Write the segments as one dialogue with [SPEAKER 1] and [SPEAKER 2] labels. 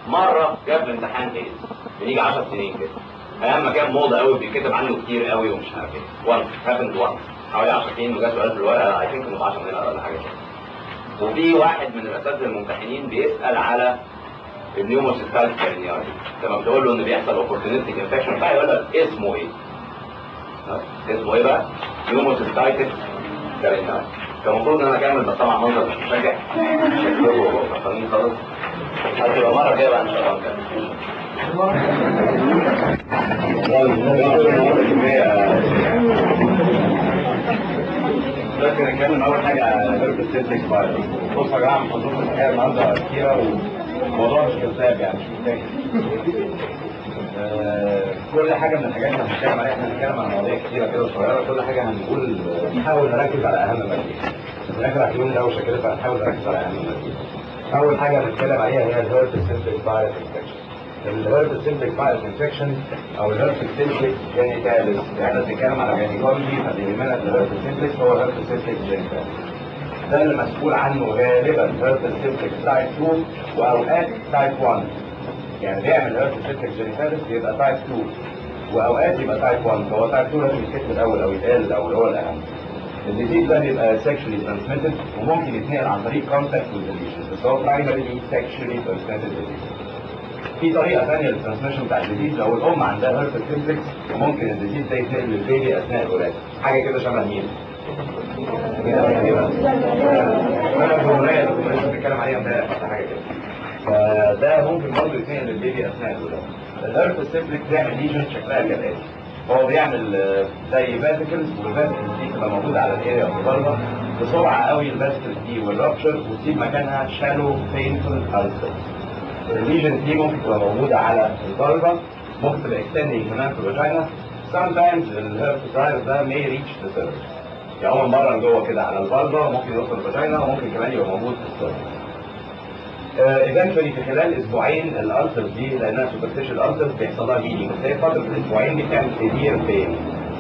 [SPEAKER 1] مره جاب في امتحان تاني بيجي 10 سنين كده ايام ما كان موضه قوي بيتكتب عنه كتير قوي ومش عارف ايه وان هابند وان حوالي 10 سنين وجات سؤال في الورقه اي ثينك انه ب 10 دينار ولا حاجه كده وفي واحد من الاساتذه الممتحنين بيسال على النيوموسيستايت كارينياري لما بتقول له ان بيحصل اوبورتونيستيك انفكشن بتاع يقول لك اسمه ايه؟ ها؟ اسمه ايه بقى؟ نيوموسيستايتس كارينياري كان المفروض ان انا اكمل بس طبعا منظر مش مشجع شكله فرحانين خالص هتبقى المره الجايه بقى ان شاء الله نكمل.
[SPEAKER 2] دلوقتي هنتكلم اول حاجه على هيرب سيبتك فايروس بصوا يا جماعه محطوط الحقيقه النهارده كتيره والموضوع مش كذاب يعني مش محتاج آه، كل حاجه من الحاجات اللي هنتكلم عليها احنا هنتكلم عن مواضيع كتيره كده صغيره كل حاجه هنقول نحاول نركز على اهم المادة في الاخر هتقول دوشه كده فهنحاول نركز على اهم المادة اول حاجه هنتكلم عليها هي الهيرب سيبتك فايروس انفكشن الهيرب سيبتك فايروس انفكشن او الهيرب سيبتك جينيتاليس احنا بنتكلم على جينيكولوجي فاللي يهمنا في الهيرب سيبتك هو الهيرب سيبتك جينيتاليس ده اللي مسؤول عنه غالبا هيرب سيبتك تايب 2 واوقات تايب 1 يعني بيعمل هيرب سيبتك جينيتاليس يبقى تايب 2 واوقات يبقى تايب 1 فهو تايب 2 لازم يتكتب الاول او يتقال الاول هو الاهم الديزيز ده بيبقى sexually transmitted وممكن يتنقل عن طريق contact with the lesion بس هو primarily sexually transmitted disease في طريقة ثانية للترانسميشن بتاع الديزيز لو الأم عندها هيرب سيمبلكس وممكن الديزيز ده يتنقل للبيبي أثناء الولادة حاجة كده شبه مين؟ ولا الجمهورية اللي كنا لسه بنتكلم عليها امبارح ولا حاجة كده فده ممكن برضه يتنقل للبيبي أثناء الولادة الهيرب سيمبلكس بيعمل ليجن شكلها كالآتي هو بيعمل آه، زي فاسيكلز والفاسيكلز دي تبقى موجودة على الاريا اوف الفالفا بسرعة قوي الفاسيكلز دي والرابشر وتسيب مكانها شالو بينفول ألسرز الليجن دي ممكن تبقى موجودة على الفالفا ممكن تبقى اكستندنج كمان في الفاجينا sometimes الهيربسايرس ده may reach the surface يعني هو من بره لجوه كده على الفالفا ممكن يوصل الفاجينا وممكن كمان يبقى موجود في السيرفس ايفنتشولي في خلال اسبوعين الالسرز دي لانها سوبرفيشال الالسرز بيحصل لها هيلينج بس هي فتره الاسبوعين دي بتعمل سيفير بين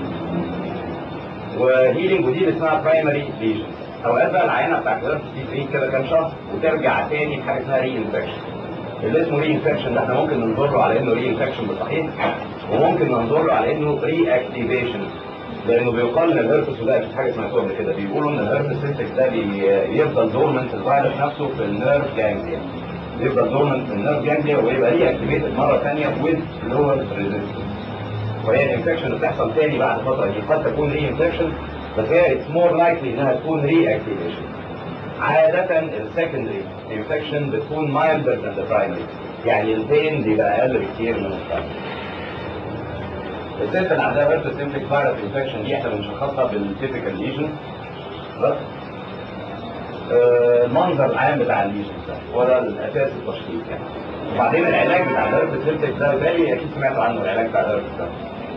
[SPEAKER 2] وهيلينج ودي اللي اسمها برايمري ليجن اوقات بقى العينه بتاعت الهيربس دي تعيد كده كام شهر وترجع تاني بحاجه اسمها ري انفكشن اللي اسمه ري انفكشن ده احنا ممكن ننظر له على انه ري انفكشن بالصحيح وممكن ننظر له على انه ري اكتيفيشن لانه بيقال ان الهربس وده اكيد حاجه سمعتوها قبل كده بيقولوا ان الهربس سيستك ده بيفضل دورمنت الفيروس نفسه في النيرف جانجليا يفضل دورمنت في النيرف جانجليا ويبقى ري اكتيفيتد مره ثانيه ويز لور ريزيستنس وهي الانفكشن اللي بتحصل تاني بعد فتره دي قد تكون ري انفكشن بس هي اتس مور لايكلي انها تكون ري اكتيفيشن عادة السكندري انفكشن بتكون مايلدر ذان ذا برايمري يعني البين بيبقى اقل بكتير من البرايمري الست اللي عندها هيربس سيمبليك فيروس انفكشن دي احنا بنشخصها بالتيبيكال ليجن بس آه، المنظر العام بتاع الليجن ده هو ده الاساس التشخيص يعني وبعدين العلاج بتاع الهيربس سيمبليك ده بالي اكيد سمعتوا عنه العلاج بتاع الهيربس ده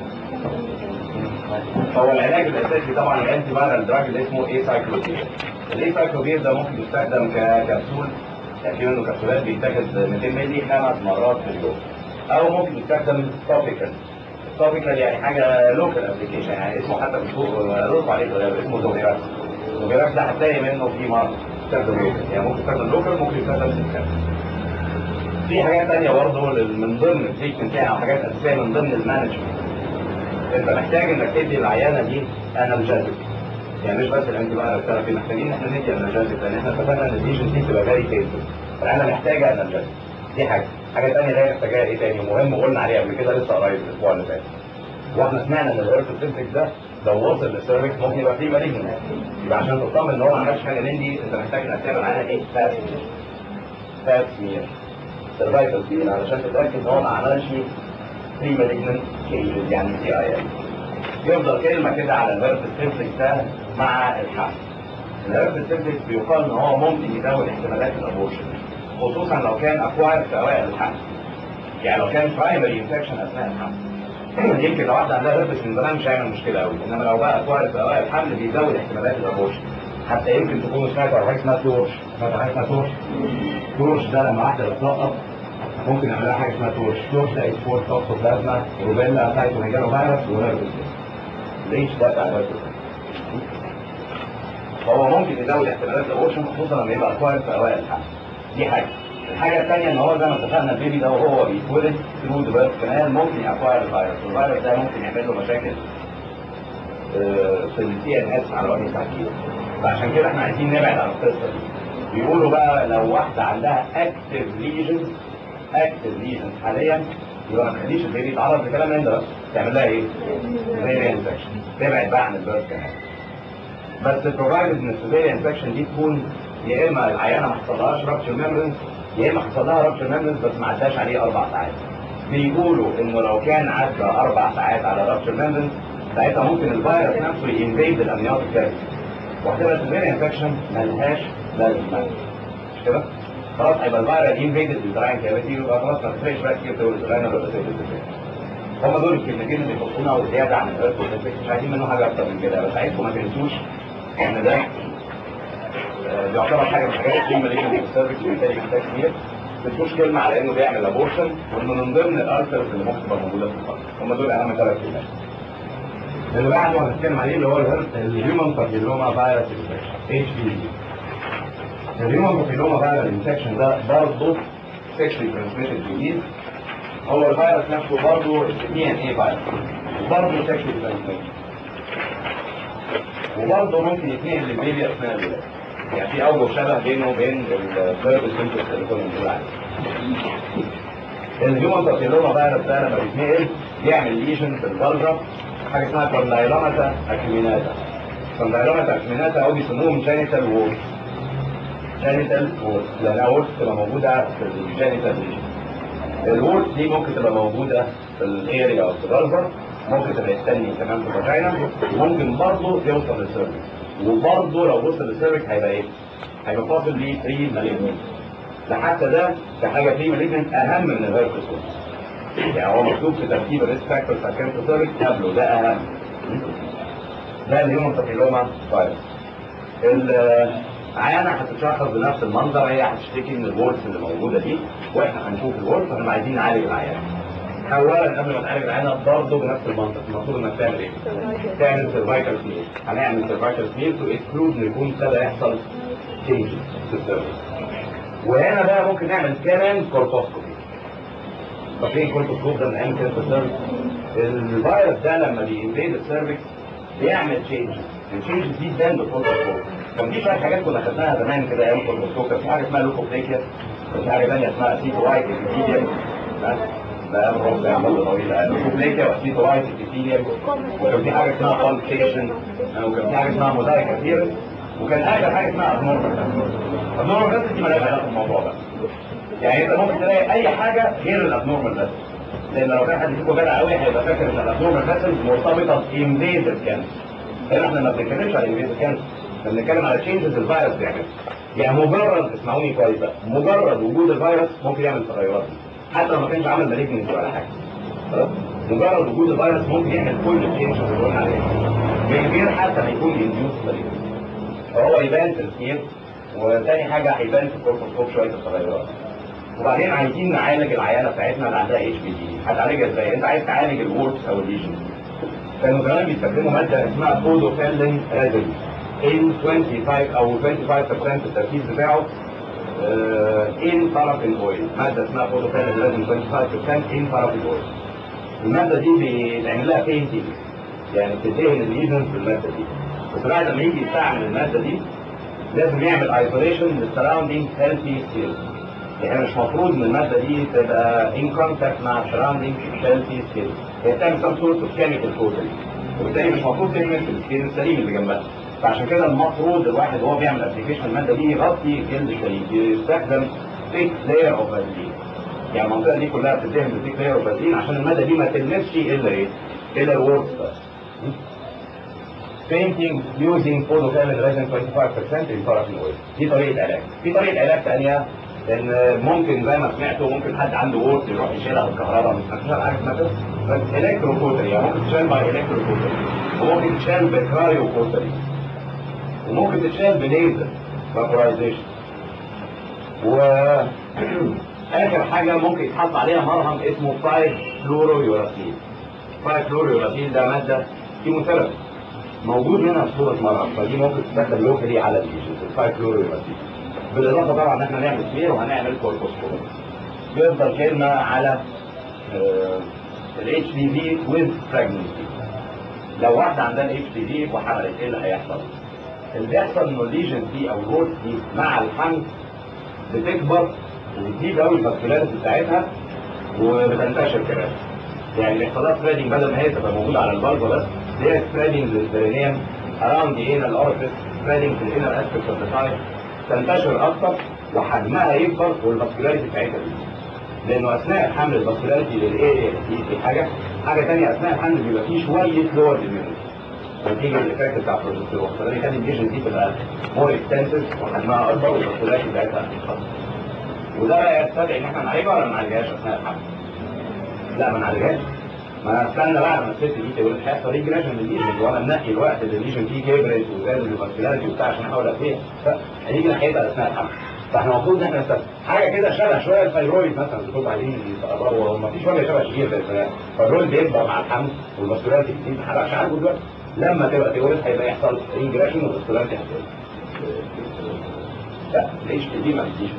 [SPEAKER 2] هو العلاج الاساسي طبعا الانتي فايرال دراج اللي اسمه اي سايكلوبير الاي سايكلوبير ده ممكن يستخدم ككبسول يعني في منه كبسولات بيتاخد 200 مللي خمس مرات في اليوم او ممكن يستخدم توبيكال توبيكال يعني حاجه لوكال ابلكيشن يعني اسمه حتى مش لوكال عليه صغير اسمه زوبيراكس زوبيراكس ده هتلاقي منه في مرض يستخدم لوكال يعني ممكن يستخدم لوكال ممكن يستخدم سيستم في حاجات تانية برضه من ضمن التريتمنت يعني او حاجات اساسيه من ضمن المانجمنت انت محتاج انك تدي العيانه دي انالجازيك يعني مش بس الانتي فايرال ثيرابي محتاجين ان احنا ندي انالجازيك لان احنا اتفقنا ان الليجن دي بتبقى فيري بينفول العيانه محتاجه انالجازيك دي حاجه حاجه ثانيه اللي هي محتاجاها ايه تاني مهم قلنا عليه قبل كده لسه قريب الاسبوع اللي فات واحنا سمعنا ان الهيرت سيمبلكس ده لو وصل للسيرفكس ممكن يبقى فيه مالجن يبقى عشان تطمن ان هو ما عملش حاجه ندي انت محتاج انك تعمل عليها ايه فات فات سمير سيرفايكال سمير علشان تتاكد ان هو ما عملش بري مالجنت تشينجز يعني سي اي ال يفضل كلمه كده على الهيرت سيمبلكس ده مع الحمل الهيرت سيمبلكس بيقال ان هو ممكن يزود احتمالات الابورشن خصوصا لو كان اكواير في اوائل الحمل يعني لو كان برايمري انفكشن اثناء الحمل يمكن لو واحده عندها هربس من زمان مش هيعمل مشكله قوي انما لو بقى اكواير في اوائل الحمل بيزود احتمالات الابورشن حتى يمكن تكونوا سمعتوا عن حاجه اسمها تورش سمعتوا عن حاجه اسمها تورش تورش ده لما واحده بتسقط ممكن يعملها حاجه اسمها تورش تورش ده اسمه توكسوبلازما روبيلا سايتوميجالو فيروس وهربس ليش ده بتاع الهربس فهو ممكن يزود احتمالات الابورشن خصوصا لما يبقى اكواير في اوائل الحمل دي حاجه الحاجة الثانية ان هو زي ما اتفقنا البيبي ده وهو بيتولد ثرو ذا بيرث كانال ممكن يأكواير الفيروس والفيروس ده ممكن يعمل له مشاكل آه، في السي ان اس على وجه التحديد فعشان كده احنا عايزين نبعد عن القصة دي بيقولوا بقى لو واحدة عندها اكتف ليجنز اكتف ليجنز حاليا يبقى ما تخليش البيبي يتعرض لكلام من ده بس تعمل لها ايه؟ سيفيريا انفكشن تبعد بقى عن البيرث كانال بس بروفايدد ان السيفيريا انفكشن دي تكون يا اما العيانه ما حصلهاش رابتشر ميمبرنز يا اما حصل لها رابتشر ميمبرنز بس ما عداش عليه اربع ساعات بيقولوا انه لو كان عدى اربع ساعات على رابتشر ميمبرنز ساعتها ممكن الفيروس نفسه ينفيد الامنيوتيك كارث وهتبقى السيفيريا انفكشن ملهاش لازمه مش كده؟ خلاص هيبقى الفيروس انفيدد الدراين كافيتي يبقى خلاص ما تفرقش بقى كتير تقول الدراين ولا تقول هم دول الكلمتين اللي يخصونا وزياده عن الارث مش عايزين منه حاجه اكتر من كده بس عايزكم ما تنسوش ان ده آه، يعتبر حاجه من الحاجات اللي ماليش في السيرفيس وبالتالي محتاج كتير ما تنسوش كلمه على انه بيعمل ابورشن وانه من ضمن الالترز اللي ممكن تبقى موجوده في الفرق هم دول اهم ثلاث كلمات اللي بعده هنتكلم عليه اللي هو الهيومن بابيلوما فيروس اتش بي في الهيومن بابيلوما فيروس انفكشن ده برضه سيكشوال ترانسميتد ديزيز هو الفيروس نفسه برضه دي ان اي فيروس برضه سيكشوال ترانسميتد وبرضه ممكن يتنقل للبيبي اثناء الولاده يعني في اوجه شبه بينه وبين الفيروس سيمبتومز اللي كنا بنقول عليه الهيومن بابيلوما فيروس ده لما بيتنقل بيعمل ليجن في الفالفا حاجه اسمها كوندايلوماتا اكيميناتا كوندايلوماتا اكيميناتا او بيسموهم جينيتال وورد جينيتال وورد لانها وورد تبقى موجوده في الجينيتال ليجن الوورد دي ممكن تبقى موجوده في الاريا او في الفالفا ممكن تبقى يستني كمان في الفاجينا وممكن برضه يوصل للسيرفكس وبرضه لو وصل للسيرفكس هيبقى ايه؟ هيبقى فاضل ليه بري مالجنت لحتى ده كحاجه بري مالجنت اهم من الهيركس يعني هو مكتوب في ترتيب الريسك فاكتور بتاع كانسر سيرفكس قبله ده اهم ده الهيومن بابيلوما فيروس العيانة هتتشخص بنفس المنظر هي هتشتكي من الورس اللي موجودة دي واحنا هنشوف الورس فاحنا عايزين نعالج العيانة اولا قبل ما تعالج العيانة برضه بنفس المنطق المفروض انك تعمل ايه؟ تعمل سيرفايكال سمير هنعمل سيرفايكال سمير تو اكسكلود ان يكون ابتدى يحصل تشينجز في السيرفيس وهنا بقى ممكن نعمل كمان كورتوسكوبي فاكرين الكورتوسكوب ده بنعمل كده في السيرفيس الفيروس ده لما بينفيد السيرفكس بيعمل تشينجز التشينجز دي تبان بالكورتوسكوب كان في شويه حاجات كنا خدناها زمان كده ايام الكورتوسكوب كان في حاجه اسمها لوكوبليكيا وفي حاجه ثانيه اسمها اسيتو وايت ابيثيليوم لا الرب يا عم طويله لوكوبليكيا واسيتو وايت ابيثيليوم وكان في حاجه اسمها بالكيشن وكان في حاجه اسمها موزايك كتير وكان اخر حاجه اسمها ابنورمال ابنورمال بس دي مالهاش علاقه بالموضوع ده يعني انت ممكن تلاقي اي حاجه غير الابنورمال بس لان لو كان حد فيكم جدع قوي هيبقى فاكر ان الابنورمال فاسلز مرتبطه بانفيزيف كانسر هنا احنا ما بنتكلمش على انفيزيف كانسر احنا بنتكلم على تشينجز الفيروس بيعمل يعني مجرد اسمعوني كويس بقى مجرد وجود الفيروس ممكن يعمل تغيرات حتى لو ما كانش عامل مالجنس ولا حاجه خلاص مجرد وجود الفيروس ممكن يعمل كل التشينجز اللي قلنا عليها من غير حتى ما يكون انديوس مالجنس فهو يبان في السمير وتاني حاجه هيبان في الكورتوسكوب شويه التغيرات وبعدين عايزين نعالج العيانه بتاعتنا اللي عندها اتش بي دي هتعالجها ازاي؟ انت عايز تعالج الوركس او الليجن كانوا زمان بيستخدموا ماده اسمها بودوفيلين ريزل ان 25 او 25% التركيز بتاعه ان بارافين اويل ماده اسمها بودوفيلين ريزل 25% ان بارافين اويل الماده دي بيتعمل لها بينتنج يعني بتدهن الليجنز بالماده دي بس بعد ما يجي يستعمل الماده دي لازم يعمل ايزوليشن للسراوندينج هيلثي سيلز يعني مش مفروض ان الماده دي تبقى ان كونتاكت مع السراوندينج هيلثي سيلز هي بتعمل سم سورت اوف كيميكال كوتنج وبالتالي مش المفروض تلمس السكين السليم اللي جنبها فعشان كده المفروض الواحد وهو بيعمل ابلكيشن الماده دي يغطي الجلد السليم يستخدم ثيك لاير اوف فازلين يعني المنطقه دي كلها بتدهن بثيك لاير اوف فازلين عشان الماده دي ما تلمسش الا ايه؟ الا الورد بس painting using photochemical resin 25% in paraffin oil دي طريقه علاج في طريقه علاج ثانيه ان ممكن زي ما سمعتوا ممكن حد عنده وورد يروح يشيلها بالكهرباء مش مفيش حاجه اسمها كده بس الكترو كوتري يعني ممكن تشيل باي الكترو كوتري وممكن تشيل بكرايو كوتري وممكن تشيل بليزر فابرايزيشن و اخر حاجه ممكن يتحط عليها مرهم اسمه 5 فلورو يوراسيل 5 فلورو يوراسيل ده ماده كيموثيرابي موجود هنا في صوره مرهم فدي ممكن تستخدم لوكالي على الليجنز 5 فلورو يوراسيل بالاضافه طبعا ان احنا نعمل سمير وهنعمل كوربوسكوب بيفضل كلمه على الاتش دي في ويز بريجنسي لو واحده عندها الاتش دي في وحملت ايه اللي هيحصل؟ اللي بيحصل انه الليجن دي او الروت دي مع الحمل بتكبر وبتزيد قوي الفاسكولاريتي بتاعتها وبتنتشر كمان يعني بيحصل لها سبريدنج بدل ما هي تبقى موجوده على البلبه بس هي سبريدنج للبرينيوم اراوند ذا انال اورفيس سبريدنج في الانال اسبكت اوف ذا سايت تنتشر اكتر وحجمها يكبر والفاسكولاريتي بتاعتها تزيد لانه اثناء الحمل الفاسكولاريتي للايه دي دي حاجه حاجه ثانيه اثناء الحمل بيبقى فيه شويه لور اميونيتي نتيجه الايفكت بتاع البروجستيرون فده بيخلي الليجن دي تبقى مور اكستنسيف وحجمها اكبر والفاسكولاريتي بتاعتها اكبر وده بقى يستدعي ان احنا نعالجها ولا ما نعالجهاش اثناء الحمل؟ لا ما نعالجهاش ما استنى بعد ما الست دي تقول هيحصل ريجريشن للليجن وانا منقي الوقت اللي الليجن فيه كبرت وزادت الفاسكولاريتي وبتاع عشان احاول اقفلها هيجي ناحيتها اثناء الحمل فاحنا المفروض ان احنا نستنى حاجه كده شبه شويه الثايرويد مثلا بتبقى عايزين يتقربوا ما فيش وجه شبه كبير زي الفراخ فالرول بيكبر مع الحمل والفاسكولاريتي بتزيد ما حرقش عنه دلوقتي لما تبقى تولد هيبقى يحصل ريجريشن والفاسكولاريتي هتقل لا الاتش تي دي ما بتجيش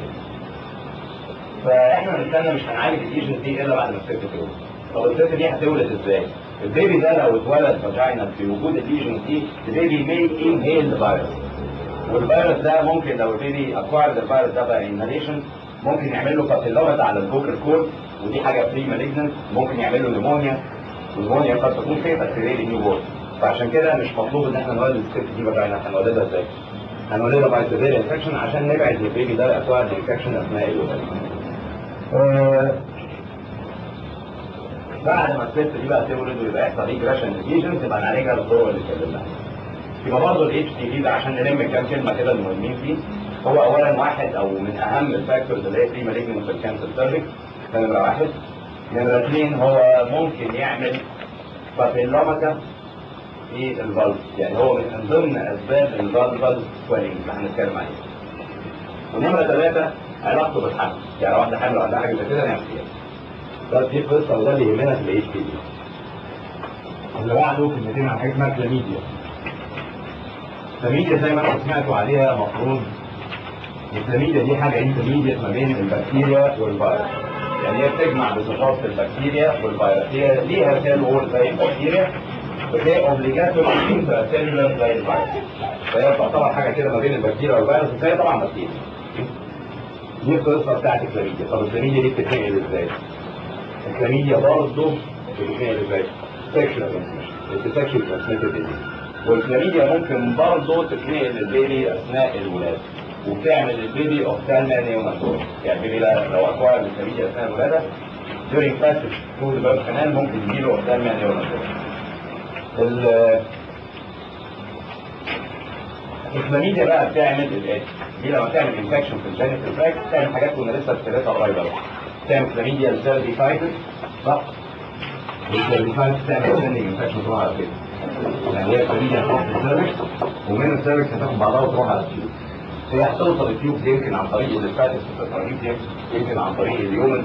[SPEAKER 2] فاحنا هنستنى مش هنعالج الايجنت دي الا بعد ما الست تولد طب الست دي هتولد ازاي؟ البيبي ده لو اتولد فاجينال في وجود الايجنت دي البيبي مي انهيل فيروس والفيروس ده ممكن لو البيبي اكوايرد الفيروس ده بقى انهاليشن ممكن يعمل له بابيلوما على البوكر كورد ودي حاجه بري مالجنت ممكن يعمل له نيمونيا والنيمونيا قد تكون فيها في ريلي نيو بورن فعشان كده مش مطلوب ان احنا نولد الست دي فاجينا هنولدها ازاي؟ هنولدها باي سيفير انفكشن عشان نبعد البيبي ده اكوايرد انفكشن اثناء الولاده. بعد ما الست دي بقى تولد ويبقى يحصل ريجريشن ليجنز يبقى نعالجها بالطرق اللي اتكلمنا عنها. يبقى برضه الاتش تي في ده عشان نلم كام كلمه كده المهمين فيه هو اولا واحد او من اهم الفاكتورز اللي هي بري مالجنت في الكانسر سيرفكس ده نمره واحد نمره اثنين هو ممكن يعمل بابيلوماتا في الفالف يعني هو من ضمن اسباب الفالفال سويلنج اللي هنتكلم عليه ونمره ثلاثه علاقته بالحمل يعني واحده حامل وعندها حاجه زي كده نعمل فيها بس دي قصه وده اللي يهمنا في الاتش تي في اللي بعده كلمتين عن حاجه اسمها كلاميديا الكلاميديا زي ما انتم سمعتوا عليها مفروض الكلاميديا دي حاجه انترميديت ما بين البكتيريا والفيروس يعني هي بتجمع بصفات البكتيريا والفيروس هي ليها سيل وول زي البكتيريا بس هي اوبليجاتوري انترسيلولر زي الفيروس فهي تعتبر حاجه كده ما بين البكتيريا والفيروس بس هي طبعا بكتيريا دي القصه بتاعت الكلاميديا طب الكلاميديا دي بتتنقل ازاي؟ الكلاميديا برضه بتتنقل ازاي؟ سكشوال ترانسميشن سكشوال ترانسميتد والكلاميديا ممكن برضه تتنقل للبيبي اثناء الولاده وبتعمل البيبي اوفتالما نيوناتور يعني البيبي ده لو اكوار الكلاميديا اثناء الولاده during passage through the birth canal ممكن يجيله اوفتالما نيوناتور الكلاميديا بقى بتعمل الاتش دي لما تعمل انفكشن في الجينيتال تراكت بتعمل حاجات كنا لسه ابتديتها قريب قوي تعمل كلاميديا السيرفيكايتس صح والسيرفيكايتس تعمل سندنج انفكشن تروح على كده يعني هي كلاميديا هتروح في السيرفكس ومن السيرفكس هتاخد بعضها وتروح على التيوب هي هتوصل التيوب يمكن عن طريق الليفاتكس يمكن عن طريق اليومن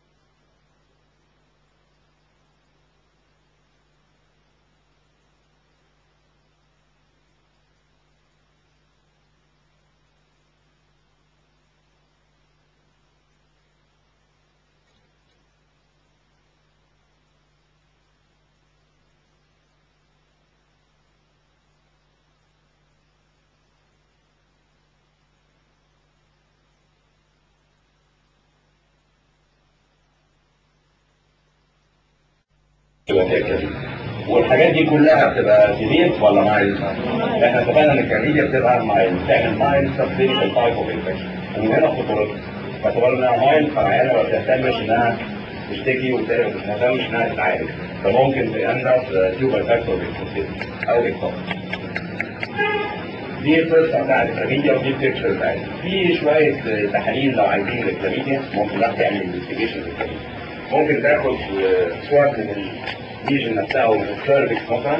[SPEAKER 2] والحاجات دي كلها بتبقى سيفير ولا مايل؟ احنا اتفقنا ان الكلاميديا بتبقى مايل بتعمل مايل سب كلينيكال تايب اوف انفكشن ومن هنا خطورتها باعتبار انها مايل فالعيانه ما بتهتمش انها تشتكي وما بتهتمش انها تتعالج فممكن تأند تيوبر فاكتور او اكتوب دي القصه بتاعت الكلاميديا ودي البيكتشر بتاعتها في شويه تحاليل لو عايزين للكلاميديا ممكن الواحد يعمل انفستيجيشن للكلاميديا ممكن تاخد صور من الليجن نفسها او من السيرفكس مثلا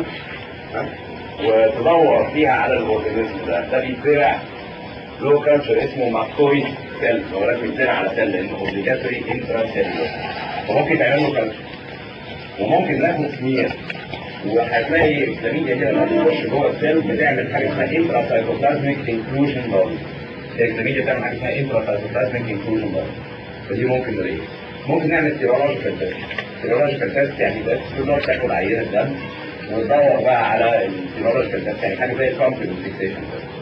[SPEAKER 2] وتدور فيها على الاورجانيزم ده ده بيتزرع له كالتشر اسمه ماكويد سيل هو لازم يتزرع على سيل لانه اوبليجاتوري انترا سيلولر فممكن تعمل له كالتشر وممكن ناخد سمير وهتلاقي الكلاميديا كده لما تخش جوه السيل بتعمل حاجه اسمها انترا سايتوبلازميك انكلوجن بودي الكلاميديا بتعمل حاجه اسمها انترا انكلوجن برضه فدي ممكن نلاقيها ممكن نعمل سيرولوجيكال تيست سيرولوجيكال تيست يعني بس تقدر تاخد عينه دم وتدور بقى على السيرولوجيكال تيست يعني حاجه زي الكومبلمنت فيكسيشن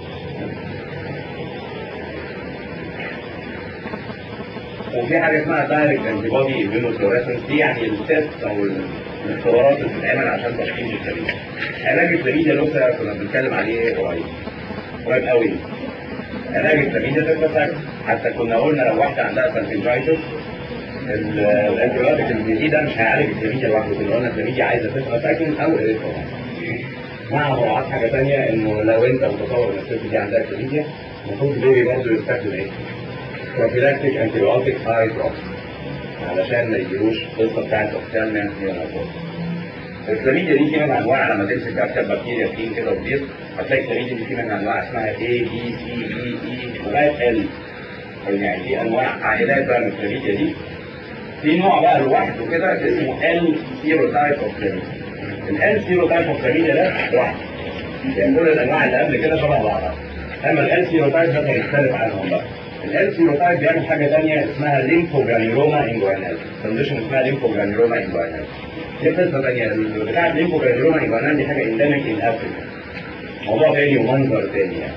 [SPEAKER 2] وفي حاجه اسمها دايركت انتي بودي ايميونوفلوريسنس دي يعني التيست او الاختبارات اللي بتتعمل عشان تشخيص الكلاميديا علاج الكلاميديا لسه كنا بنتكلم عليه قريب قريب قوي علاج الكلاميديا تتفق حتى كنا قلنا لو واحده عندها سالفنجايتس الانتيبيوتيك اللي فيه ده مش هيعالج الكلاميديا لوحده كنا قلنا الكلاميديا عايزه تبقى ساكن او اريثروما مع مراعاة حاجه ثانيه انه لو انت متصور ان الست دي عندها كلاميديا المفروض البيبي برضه يستخدم ايه؟ بروفيلاكتيك انتيبيوتيك هاي دروبس علشان ما يجيلوش القصه بتاعت اوكسالمنت الكلاميديا دي في منها انواع لما تمسك كابتن بكتيريا كتير كده وتطير هتلاقي الكلاميديا دي في منها انواع اسمها A B C E E لغايه L يعني في انواع عائلات بقى من الكلاميديا دي في نوع بقى لوحده كده اسمه ال سيروتايب اوف كلاميديا ال سيروتايب اوف كلاميديا ده لوحده يعني كل الانواع اللي قبل كده شبه بعضها اما ال سيروتايب ده هيختلف عنهم بقى ال سيروتايب بيعمل حاجه ثانيه اسمها ليمفوجرانيوما انجوانال كونديشن اسمها ليمفوجرانيوما انجوانال دي قصه ثانيه بتاع الليمفوجرانيوما انجوانال دي حاجه اندمج ان افريكا موضوع تاني ومنظر تاني يعني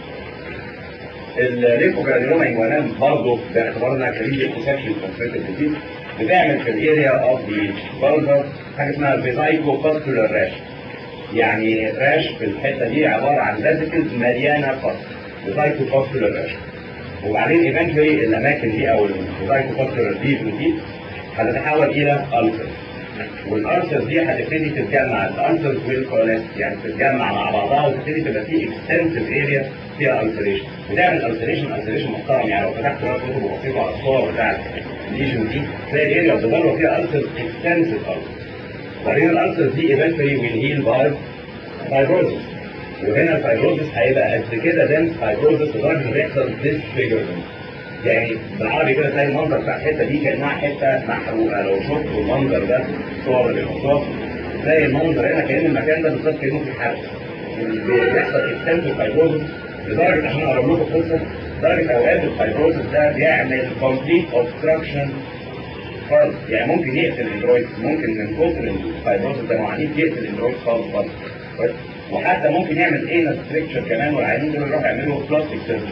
[SPEAKER 2] الليمفوجرانيوما انجوانال برضه باعتبارنا كليديا كونسبشن كونسبشن جديد بتعمل في الاريا اوف ذا بلدر حاجه اسمها فيزايكو فاسكولار راش يعني راش في الحته دي عباره عن فيزيكلز مليانه فاس فيزايكو فاسكولار راش وبعدين ايفنتولي الاماكن دي او الفيزايكو فاسكولار ريجن دي هتتحول الى ألسر والألسر دي هتبتدي تتجمع الألسر والكوليست يعني تتجمع مع بعضها وتبتدي تبقى في اكستنسيف اريا فيها ألسريشن بتعمل ألسريشن ألسريشن محترم يعني لو فتحت بقى كتب وبصيت على الصور بتاعت الليجن دي تلاقي الاريا بتدور فيها ألسر اكستنسيف ألسر وبعدين الألسر دي ايفنتولي ويل هيل باي فايبروزس وهنا الفايبروزس هيبقى قد كده دنس فايبروزس لدرجه انه يحصل ديسفيجرمنت يعني بالعربي كده تلاقي المنظر بتاع الحته دي كانها حته محروقه لو شفتوا المنظر ده الصور اللي بيحطوها تلاقي المنظر هنا كان المكان ده بالظبط كانه في حرق بيحصل اكستنسيف فايبروزس لدرجه عشان اقرب لكم القصه درجه اوقات الفايبروزس ده بيعمل كومبليت اوبستراكشن خالص يعني ممكن يقتل الاندرويد ممكن من كتر الفايبروزس ده معانيف يقتل الاندرويد خالص خالص وحتى ممكن يعمل ايه ستريكشر كمان والعيانين دول يروحوا يعملوا بلاستيك سيرجري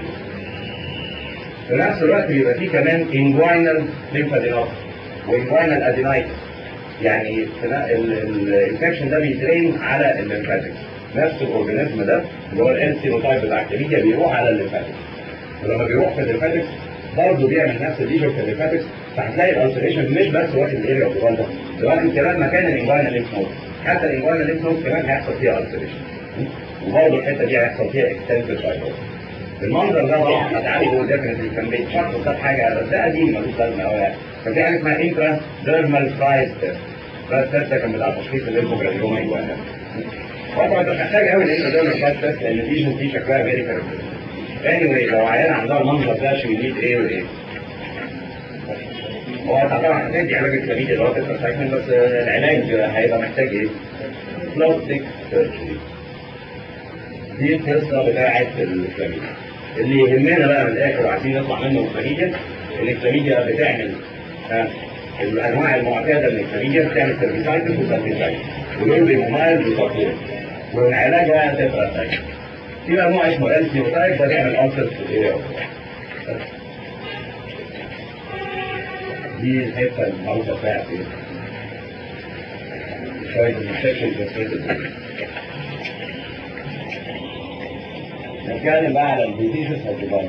[SPEAKER 2] في نفس الوقت بيبقى فيه كمان انجوينال ليمفادينوس وانجوينال ادينايتس يعني الانفكشن ده بيترين على الليمفاتكس نفس الاورجانيزم ده اللي هو الان سيروتايب بتاع الكليديا بيروح على الليمفاتكس ولما بيروح في الليمفاتكس برضه بيعمل نفس الليجر في الليمفاتكس فهتلاقي الالتريشن مش بس واخد الاريا اوف ده ده واخد كمان مكان الانجوينال ليمف نود حتى الانجوينال ليمف نود كمان هيحصل فيها التريشن وبرضه الحته دي هيحصل فيها اكستنسيف فايبروز المنظر ده طبعا هتعالجه ديفنتلي كان بيتشخص ده حاجه بس ده قديم ملوش لازمه قوي يعني كان في حاجه اسمها انترا ديرمال فرايز تيست ده التيست ده كان بتاع تشخيص الليمفوجرانيوما انجوينال طبعا انت مش محتاج قوي الانترا ديرمال فرايز تيست لان الليجن دي شكلها فيري كاركترستيك anyway لو عيان عندها المنظر ده شي نيد ايه وايه هو طبعا هتدي علاج الكلاميد اللي هو تترسايكلين بس العلاج هيبقى محتاج ايه؟ بلاستيك سيرجري دي القصه بتاعت الكلاميد اللي يهمنا بقى من الاخر وعايزين نطلع منه الكلاميديا ان الكلاميديا بتعمل ها الانواع المعتاده من الكلاميديا بتعمل سيرفيسايتس وسيرفيسايتس ودول بيبقوا مايل وسبلين والعلاج بقى تترسايكلين في بقى نوع اسمه ال سيروتايب ده بيعمل ألسر في الإيريا دي الحتة المعروفة بتاعتي شوية المشاكل بسيطة نتكلم بقى على الديزيزز اوف ذا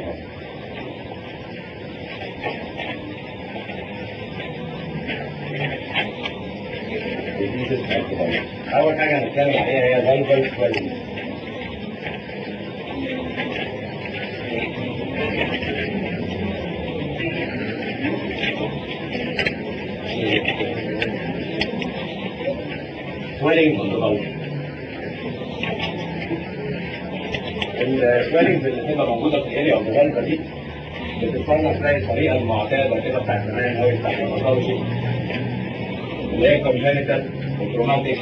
[SPEAKER 2] أول حاجة هنتكلم عليها هي فالفال سويلنج swelling on the vulva. السويلنجز اللي بتبقى موجوده في الاريا اوف ذا دي بتتصنف زي الطريقه المعتاده كده بتاعت زمان قوي بتاعت الباثولوجي اللي هي كونجنتال وتروماتيك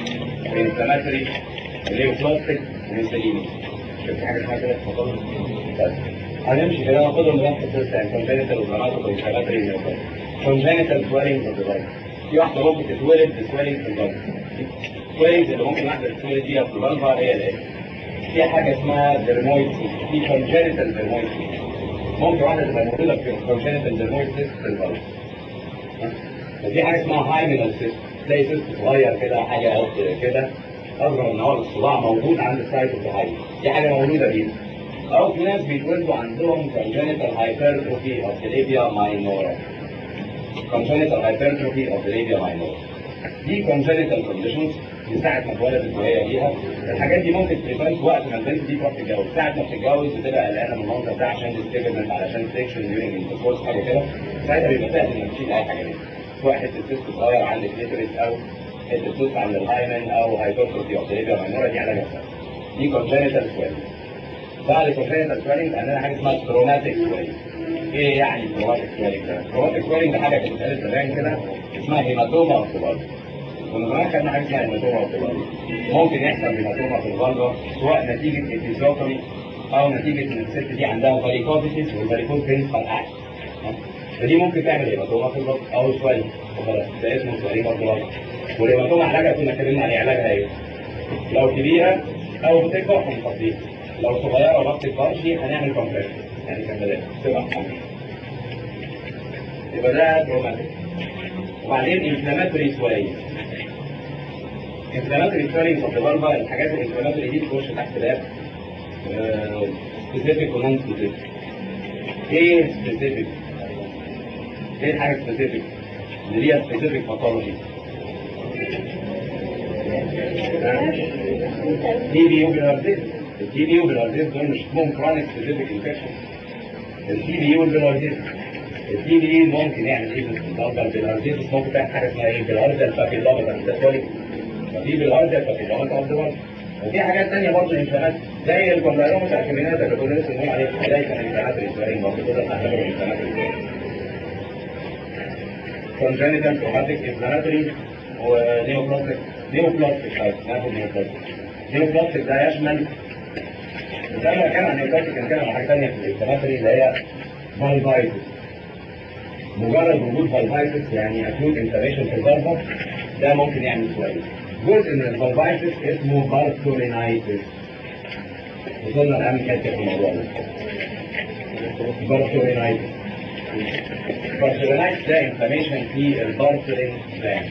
[SPEAKER 2] وانفلاماتوري اللي هي بلاستيك وميسليني شفت حاجه اسمها كده في الباثولوجي؟ هنمشي كده ناخدهم بنفس السيستم كونجنتال وبراماتيك وانفلاماتوري كونجنتال سويلنج اوف ذا في واحده ممكن تتولد بسويلنج في البلد سويلنج اللي ممكن واحده تتولد بيها في البلد هي الايه؟ في حاجه اسمها درمويد في كونجنتال درمويد ممكن واحده تبقى موجوده في كونجنتال درمويد في البلد وفي حاجه اسمها هايمينال سيست تلاقي سيست صغير كده حاجه قد كده اصغر من نواه الصباع موجود عند السايت اوف دي حاجه مولوده بيها او في ناس بيتولدوا عندهم congenital hypertrophy of the labia minora congenital hypertrophy of the labia minora دي congenital conditions من ساعة ما اتولدت وهي ليها الحاجات دي ممكن تبان وقت ما البنت دي تروح تتجوز ساعة ما بتتجوز بتبقى قلقانة من المنظر ده عشان ديستيجمنت علشان سيكشن ديورنج انتركورس حاجة كده ساعتها بيبقى سهل انك تشيل اي حاجة منها سواء حتة سيست صغير عند الكليتوريس او حتة سيست عند الهايمن او hypertrophy of the labia minora دي علاجها سهل دي congenital swelling بعد كونجنتال سويلنج عندنا حاجه اسمها كروماتيك سويلنج ايه يعني كروماتيك سويلنج ده؟ كروماتيك سويلنج ده حاجه كانت اتقالت زمان كده اسمها هيماتوما اوف ذا كنا زمان خدنا حاجه اسمها هيماتوما اوف ذا ممكن يحصل هيماتوما في الفالفا سواء نتيجه ابيزوتومي او نتيجه ان الست دي عندها فاريكوزيس والفاريكوز فين فرقعت فدي ممكن تعمل هيماتوما في الفالفا او سويلنج خلاص ده اسمه سويلنج اوف ذا والهيماتوما علاجها كنا اتكلمنا عليه علاجها ايه؟ لو كبيره او بتكبر في التطبيق لو صغيره وما بتكبرش هنعمل كومبريشن يعني كملات تبقى يبقى ده تروماتيك وبعدين انفلاماتوري سويلنج انفلاماتوري سويلنج اوف ذا الحاجات الانفلاماتوري دي بتخش تحت باب سبيسيفيك ونون سبيسيفيك ايه سبيسيفيك؟ ايه الحاجه سبيسيفيك؟ اللي ليها سبيسيفيك باثولوجي تي بي وبالارزيز التي بي وبالارزيز دول مش اسمهم كرونيك سبيسيفيك انفكشن التي بي والبالارزيز التي بي ممكن يعمل ايه في الضربه بالارزيز ممكن تعمل حاجه اسمها ايه بالارزه البابيلوما التسوليك ففي بالارزه البابيلوما اوف ذا وفي حاجات ثانيه برضه انفلامات زي الكوندايلوما بتاع الكمينات اللي كنا لسه بنقول عليها زي كان انفلاماتوري سوارين برضه كده تعتبر انفلاماتوري congenital traumatic inflammatory ونيوبلاستيك نيوبلاستيك طيب ناخد نيوبلاستيك نيوبلاستيك ده يشمل زي ما كان عن نيوبلاستيك كان كان على حاجه ثانيه في الانفلاماتوري اللي هي فالفايتس مجرد وجود فالفايتس يعني اكيوت انفلاميشن في الضربه ده ممكن يعمل سويل جزء من الفالفايتس اسمه بارتولينايتس وصلنا لاهم حته في الموضوع ده بارتولينايتس بارتولينايتس ده انفلاميشن في البارتولين جلاند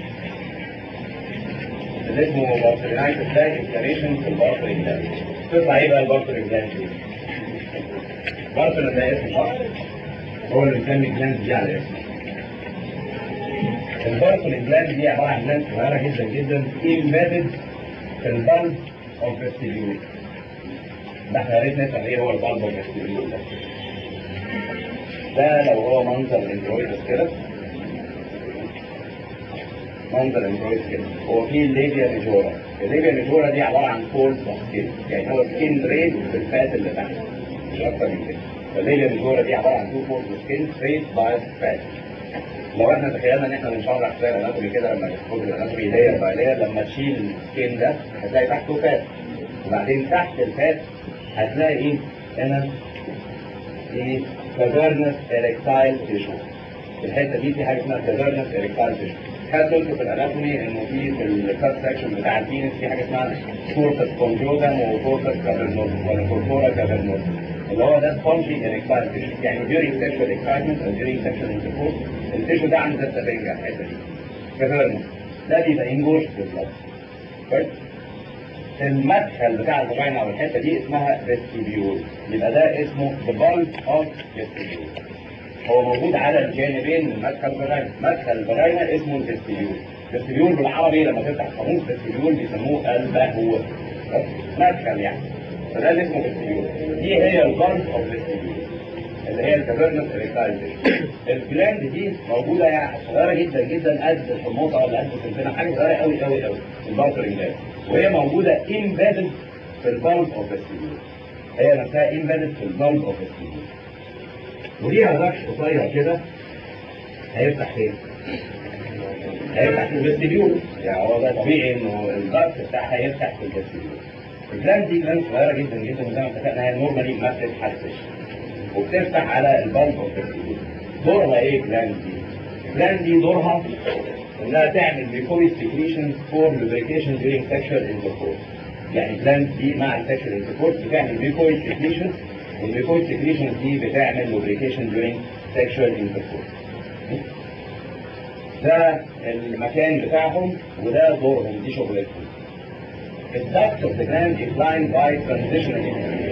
[SPEAKER 2] اللي اسمه بارتولينايتس ده انفلاميشن في البارتولين جلاند تطلع ايه بقى البارتولين جلاند دي؟ بارتولين ده اسم شخص هو اللي مسمي الجلاند دي على اسمه البارتولين جلاند دي عباره عن جلاند صغيره جدا جدا embedded في البلب اوف فيستيبيول ده احنا يا ريت نسال ايه هو البلب اوف فيستيبيول ده ده لو هو منظر اندرويدس كده منظر اندرويد كده هو فيه الليبيا ميجورا الليبيا ميجورا دي عباره عن فولد سكين يعني هو سكين ريد في الفات اللي تحت مش اكتر من كده فالليبيا ميجورا دي عباره عن تو فولد سكين ريد باي فات لو احنا تخيلنا ان احنا بنشرح زي الاناتومي كده لما تاخد الاناتومي لير باي لير لما تشيل السكين ده هتلاقي تحته فات وبعدين تحت الفات هتلاقي ايه هنا ايه كافيرنس اريكتايل تيشو الحته دي في حاجه اسمها كافيرنس اريكتايل تيشو خدت انتوا في الاناتومي انه في في الكات سكشن بتاع البينس في حاجه اسمها كورتس كونجوزم وكورتس كافرنوزم ولا كورتورا كافرنوزم اللي هو ده سبونجي اريكتايل تيشو يعني during sexual excitement او during sexual intercourse التيشو ده عامل زي السفنجه الحته دي كافيرنس ده بيبقى انجوش في البلد كويس المدخل بتاع الفاجينا او الحته دي اسمها فيستيبيول يبقى ده اسمه the bulb of vestibule هو موجود على الجانبين من مدخل الفاجينا مدخل الفاجينا اسمه الفيستيبيول فيستيبيول بالعربي لما تفتح قاموس فيستيبيول بيسموه البهو مدخل يعني فده اللي اسمه فيستيبيول دي هي البالب اوف فيستيبيول اللي هي الكافيرنس اريكتايزيشن الجلاند دي موجوده يعني صغيره جدا جدا قد الحموطه ولا قد السنتنا حاجه صغيره قوي قوي قوي البالترنج جلاند وهي موجوده امبيدد في البالب اوف فيستيبيول هي نفسها امبيدد في البالب اوف فيستيبيول وليها ركش قصير كده هيفتح فين؟ هيفتح في الفيستيبيول يعني هو ده طبيعي انه الركش بتاعها يفتح في الفيستيبيول الجلاند دي جلاند صغيره جدا جدا وزي ما اتفقنا هي نورمالي ما بتتحسش وبتفتح على البلب اوف دورها ايه الجلاند دي؟ الجلاند دي دورها انها تعمل ميكويد سكريشن فور لوبريكيشن during sexual intercourse يعني الجلاند دي مع السكشوال انتركورس بتعمل ميكويد سكريشن والميكويد سكريشن دي بتعمل لوبريكيشن during sexual intercourse ده المكان بتاعهم وده دورهم دي شغلتهم الدكت اوف ذا جلاند is lined by transitional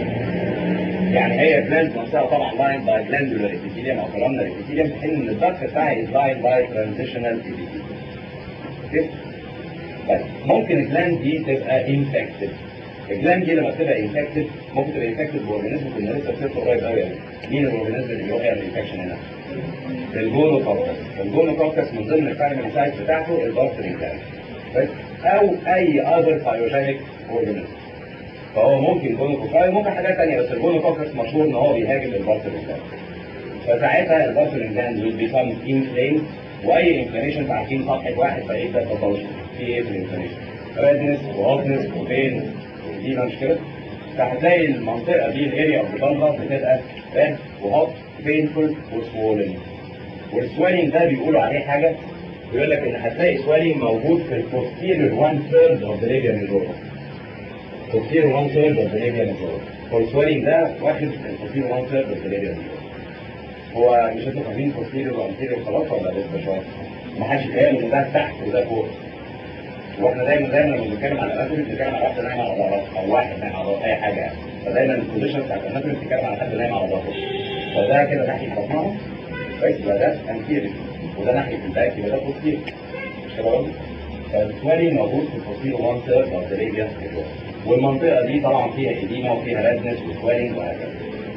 [SPEAKER 2] يعني هي جلاند نفسها طبعا lined by glandular epithelium او columnar epithelium في حين ان الدكت بتاعها is lined by transitional epithelium اوكي؟ طيب ممكن الجلاند دي تبقى انفكتد الجلاند دي لما بتبقى انفكتد ممكن تبقى انفكتد باورجانيزم كنا لسه بنذكر قريب قوي يعني مين الاورجانيزم اللي بيروح يعمل انفكشن هنا؟ الجونوكوكس الجونوكوكس من ضمن البرايمري سايت بتاعته البارترين جلاند او اي اذر بايوجينيك اورجانيزم فهو ممكن جونوكوكاي ممكن حاجات ثانيه بس الجونوكوكس مشهور ان هو بيهاجم البارترين جلاند فساعتها البارترين جلاند will become inflamed واي انفلاميشن عارفين صفحه واحد فايه ده باثولوجي في ايه في الانفلاميشن ريدنس وهوتنس وبين دي مش كده فهتلاقي المنطقه دي الاريا اوف ذا بتبقى ريد وهوت بينفول وسوولن والسويلنج ده بيقولوا عليه حاجه بيقول لك ان هتلاقي سويلنج موجود في البوستيريور 1 ثيرد اوف ذا ليبيا ميجورا posterior one third of the labia majora والسويلنج ده واخد البوستيريور 1 ثيرد اوف ذا ليبيا ميجورا هو مش انتوا فاهمين posterior وانتيريور خلاص ولا لسه شويه؟ ما حدش فاهم ان ده تحت وده فوق واحنا دايما دايما لما بنتكلم على الاناتومي بنتكلم على واحده نايمه على ظهرها او واحد نايم على ظهره اي حاجه يعني فدايما البوزيشن بتاعت الاناتومي بتتكلم على حد نايم على ظهره فده كده ناحيه بطنها كويس يبقى ده انتيريور وده ناحيه الباك يبقى ده بوستيريور مش كده برضه؟ فالسوالي موجود في البوستيريور 1 ثيرد اوف ذا ليبيا والمنطقه دي طبعا فيها ايديما وفيها ريدنس وسوالينج وهكذا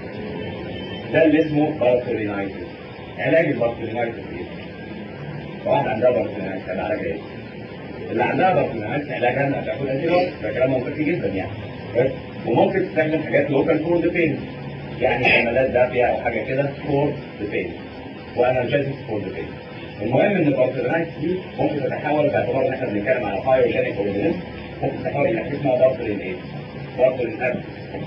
[SPEAKER 2] ده اللي اسمه بارتولينايتس علاج البارتولينايتس ايه؟ واحد عندها بارتولينايتس هيبقى علاجها ايه؟ اللي عندها بارتولينايتس علاجها انها تاخد انتيبيوتيك ده كلام منطقي جدا يعني بس وممكن تستخدم حاجات لوكال فور ذا بين يعني حملات دافيه او حاجه كده فور ذا بين وانالجيزكس فور ذا بين المهم ان البارتولينايتس دي ممكن تتحول باعتبار ان احنا بنتكلم على بايوجينيك اورجانيزم ممكن تتحول الى حاجه اسمها بارتولين ايه؟ بارتولين ابسس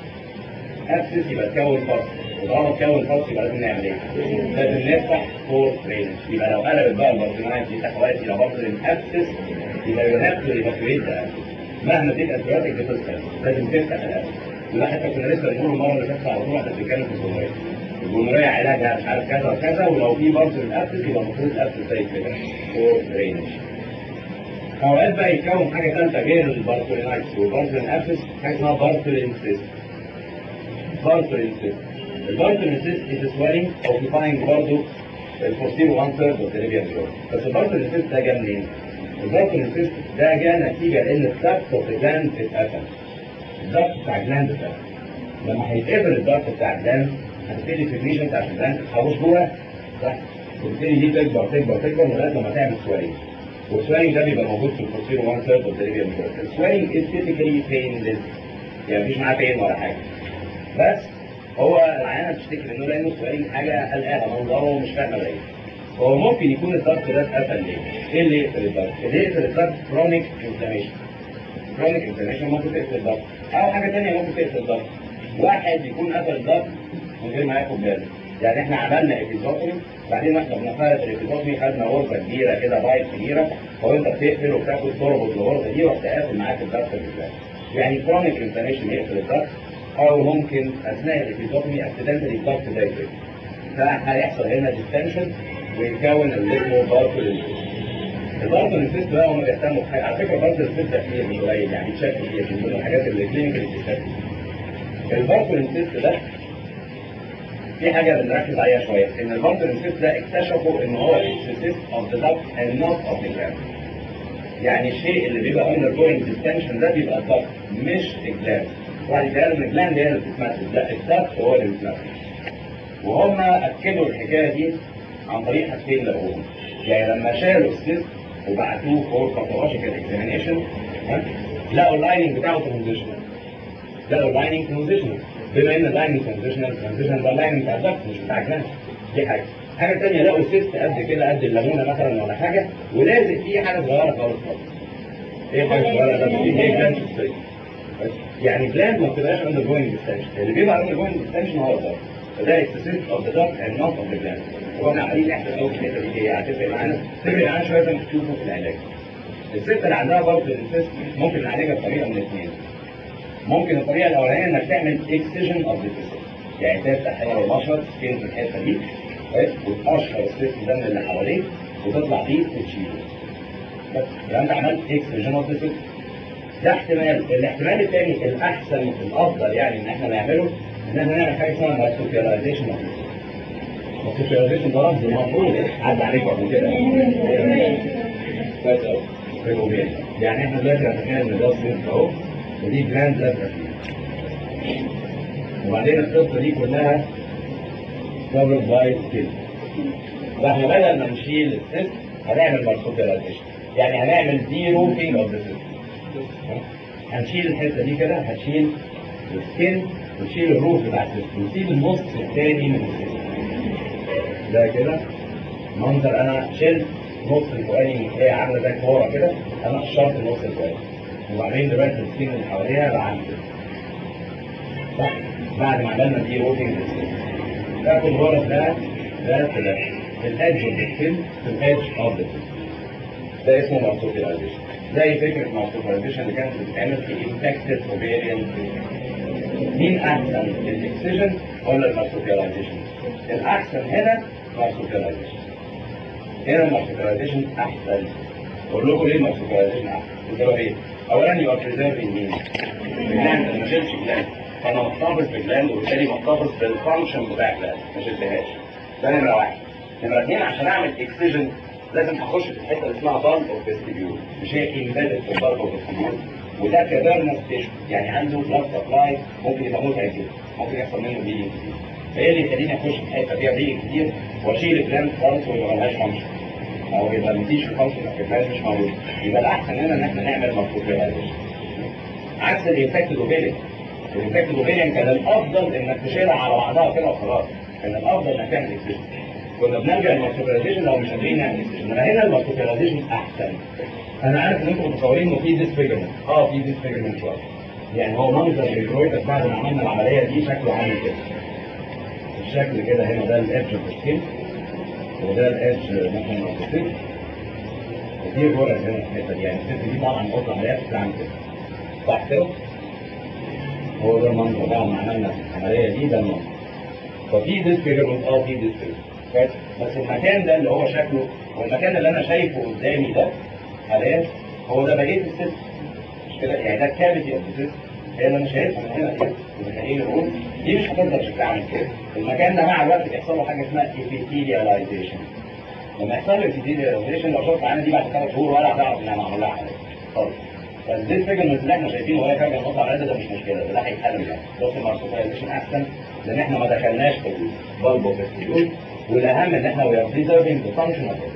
[SPEAKER 2] ابسس يبقى تكون فصل وطالما تكون فصل يبقى لازم نعمل ايه؟ لازم نفتح فور درينج يبقى لو قلبت بقى البارتولينايتس دي تحولت الى بارتولين ابسس يبقى يهاب تو ايفاكويت ذا مهما تديك انتيبيوتيك بتسكر لازم تفتح الابسس وده حتى كنا لسه بنقول المره اللي فاتت على طول احنا بنتكلم في الجمهوريه الجمهوريه علاجها مش عارف كذا وكذا ولو في بارتولين ابسس يبقى المفروض الابسس زي كده فور درينج اوقات بقى يتكون حاجه ثالثه غير البارتولينايتس والبارتولين ابسس حاجه اسمها بارتولين سيست بارتولين سيست البارتولين سيست از سويلنج اوكيباينج برضه البوستيرو 1 ثيرد اوف ذا ليبيان جوي بس البارتولين سيست ده جه منين؟ البارتولين سيست ده جه نتيجه لان الضغط اوف ذا جلاند اتقفل الضغط بتاع الجلاند اتقفل لما هيتقفل الضغط بتاع الجلاند هتبتدي السكريشن بتاع الجلاند تتحوش جوه صح؟ وتبتدي دي تكبر تكبر تكبر لغايه لما تعمل سويلنج والسويلنج ده بيبقى موجود في البروسيرو 1 ثيرد اوف ذا ليبيان جوي السويلنج از تيبيكالي بينلس يعني مفيش معاه بين ولا حاجه بس هو العيانه بتشتكي منه لانه السويلنج حاجه قلقانه منظره مش فاهمه ده ايه هو ممكن يكون الضغط ده اتقفل ليه؟ ايه اللي يقفل الضغط؟ اللي يقفل الضغط كرونيك انفلاميشن كرونيك انفلاميشن ممكن تقفل الضغط او حاجه ثانيه ممكن تقفل الضغط واحد يكون قفل الضغط من غير ما ياخد باله يعني احنا عملنا ابيزوتومي بعدين واحنا بنفرد الابيزوتومي خدنا غرفه كبيره كده بايت كبيره وانت بتقفل وبتاخد تربط الغرفه دي ورحت قافل معاك الضغط بالذات يعني كرونيك انفلاميشن يقفل الضغط او ممكن اثناء الابيزوتومي اكسيدنتالي الضغط ده يقفل فهيحصل هنا ديستنشن ويكون اللي اسمه بارتولين البارتولين سيست بقى هم بيهتموا بحاجه على فكره البارتولين سيست ده كتير مش قليل يعني بيتشاف كتير من ضمن الحاجات اللي كلينيكال بتتشاف البارتولين سيست ده في حاجه بنركز عليها شويه ان البارتولين سيست ده اكتشفوا ان هو سيست اوف ذا دكت اند نوت اوف ذا جلاند يعني الشيء اللي بيبقى اندر جوينج ديستنشن ده بيبقى الدكت مش الجلاند واحد قال ان الجلاند هي اللي بتتمثل لا الدكت هو اللي بيتمثل وهم اكدوا الحكايه دي عن طريق حاجتين لقوهم يعني لما شالوا السيست وبعتوه فور باثولوجيكال اكزامينيشن لقوا اللايننج بتاعه ترانزيشنال لقوا اللايننج ترانزيشنال بما ان اللايننج ترانزيشنال ترانزيشنال ده اللايننج بتاع الضغط مش بتاع الجنان دي حاجه حاجه ثانيه لقوا سيست قد كده قد الليمونه مثلا ولا حاجه ولازق فيه حاجه صغيره خالص خالص ايه حاجه صغيره لازق فيه هي جلاند يعني جلاند ما بتبقاش اندر جوينج ديستنشن اللي بيبقى اندر جوينج ديستنشن هو الضغط فده اكسسيف اوف ذا دارك اند نوت اوف ذا جلاند واحنا عمالين نحسب قوي في الحته دي هي هتفرق معانا تفرق معانا شويه لما تشوفوا في العلاج الست اللي عندها برضه الانسيست ممكن نعالجها بطريقه من اثنين ممكن الطريقه الاولانيه انك تعمل اكسجن اوف ذا يعني تفتح هنا المشرط سكين في الحته دي كويس وتقشر السيستم ده من اللي حواليه وتطلع بيه وتشيله بس يبقى انت عملت اكسجن اوف ذا ده احتمال الاحتمال الثاني الاحسن الافضل يعني ان احنا نعمله ان احنا نعمل حاجه اسمها مارسوبياليزيشن اوف مارسوبياليزيشن ده لفظ المفروض عدى عليكم قبل كده كويس قوي يعني احنا دلوقتي هنتخيل ان ده سيرف اهو ودي جراند لازقه فيه وبعدين القصه دي كلها covered باي سكين فاحنا بدل ما نشيل السيست هنعمل مارسوبياليزيشن يعني هنعمل دي روفينج اوف ذا سيست هنشيل الحته دي كده هتشيل السكين وتشيل الروف بتاع السيست وتسيب النص الثاني من السيست ده كده منظر انا شلت نص الفوقاني هي عامله زي كوره كده انا قشرت النص الفوقاني وبعدين دلوقتي السكين اللي حواليها بقى عامل كده صح بعد ما عملنا دي روتنج تاخد الورق ده ده كده الادج اوف ذا سكين في الادج اوف ذا ده اسمه مارسوبياليزيشن زي فكره مارسوبياليزيشن اللي كانت بتتعمل في انفكتد اوفيريان مين احسن الاكسجن ولا المارسوبياليزيشن؟ الاحسن هنا مارسوبياليزيشن هنا المارسوبياليزيشن احسن اقول لكم ليه المارسوبياليزيشن احسن؟ بسبب ايه؟ اولا يبقى بريزيرفنج مين؟ الجلاند انا ما شلتش جلاند فانا محتفظ بالجلاند وبالتالي محتفظ بالفانكشن بتاع الجلاند ما شلتهاش ده نمره واحد نمره اثنين عشان اعمل اكسجن لازم اخش في الحته اللي اسمها بالب اوف فيستيبيول مش هي امبيدد في البالب اوف فيستيبيول وده كبرنس تيشو يعني عنده بلاد سبلاي ممكن يبقى متعب جدا ممكن يحصل منه بليدنج كتير فايه اللي يخليني اخش في حته فيها بليدنج كتير واشيل الجلاند خالص ويبقى ملهاش فانكشن او يبقى مفيش فانكشن اوف الجلاند مش موجود يبقى الاحسن هنا ان احنا نعمل ماركوبيلايزيشن عكس الانفكتد اوفيريان الانفكتد اوفيريان كان الافضل انك تشيلها على بعضها كده وخلاص كان الافضل انك تعمل اكسجن كنا بنلجا للماركوبيلايزيشن لو مش قادرين نعمل اكسجن انما هنا الماركوبيلايزيشن احسن انا عارف ان انتم متصورين انه في ديسفيجرمنت اه في ديسفيجرمنت شويه يعني هو منظر الكرويتس بعد ما عملنا العمليه دي شكله عامل كده الشكل كده هنا ده الادج اوف السكين وده الادج مثلا اوف السكين ودي الغرز هنا في الحته دي يعني الست دي طبعا قطع عمليات بتعمل كده صح كده؟ هو ده المنظر بعد ما عملنا العمليه دي ده المنظر ففي ديسفيجرمنت اه في ديسفيجرمنت بس المكان ده اللي هو شكله والمكان اللي انا شايفه قدامي ده حاليا هو ده بقيه السيستم مش كده يعني ده الكافيتي اوف السيستم هي اللي انا شايفها من هنا كده خليني اقول دي مش هتفضل شكلها عامل كده المكان ده مع الوقت بيحصل له حاجه اسمها epithelialization لما يحصل له epithelialization لو شفت عندي دي بعد ثلاث شهور ولا هتعرف ان انا معمول لها عمليه خالص فالدي فيجمنت اللي احنا شايفينه وهي فجاه نقطه على ده مش مشكله ده هيتحل يعني بص المارسوبياليزيشن احسن لان احنا ما دخلناش في البلب اوف والاهم ان احنا وي ار بريزرفنج ذا فانكشن اوف